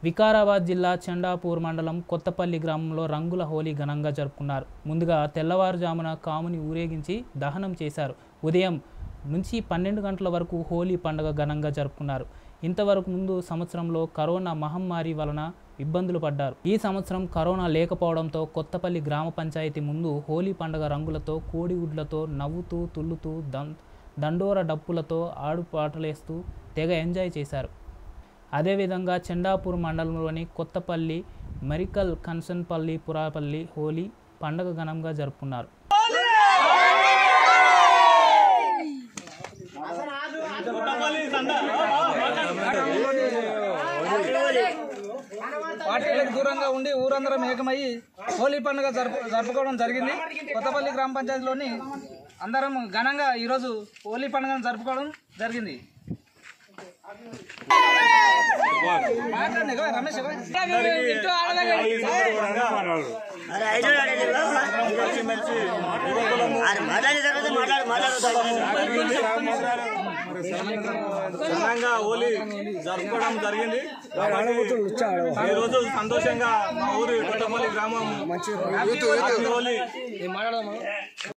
వికారాబాద్ జిల్లా చండాపూర్ మండలం కొత్తపల్లి గ్రామంలో రంగుల హోలీ ఘనంగా జరుపుకున్నారు ముందుగా తెల్లవారుజామున కాముని ఊరేగించి దహనం చేశారు ఉదయం నుంచి పన్నెండు గంటల వరకు హోలీ పండుగ ఘనంగా జరుపుకున్నారు ఇంతవరకు ముందు సంవత్సరంలో కరోనా మహమ్మారి వలన ఇబ్బందులు పడ్డారు ఈ సంవత్సరం కరోనా లేకపోవడంతో కొత్తపల్లి గ్రామ పంచాయతీ ముందు హోలీ పండుగ రంగులతో కోడిగుడ్లతో నవ్వుతూ తుల్లుతూ దం దండోర డప్పులతో ఆడుపాటలేస్తూ తెగ ఎంజాయ్ చేశారు అదేవిధంగా చండాపూర్ మండలంలోని కొత్తపల్లి మెరికల్ కన్సన్పల్లి పురాపల్లి హోలీ పండగ ఘనంగా జరుపుకున్నారు పార్టీలకు దూరంగా ఉండి ఊరందరం ఏకమయ్యి హోలీ పండుగ జరుపు జరుపుకోవడం జరిగింది కొత్తపల్లి గ్రామ పంచాయతీలోని అందరం ఘనంగా ఈరోజు హోలీ పండుగను జరుపుకోవడం జరిగింది మాట్లాడండి, ఇగో రమేష్ ఇగో. ఇంటూ ఆడదాకా. ఘనంగా హోలీ జరుపుకోవడం జరిగింది ఈ రోజు సంతోషంగా మా ఊరి కొత్తపల్లి గ్రామం హ్యాపీ హోలీ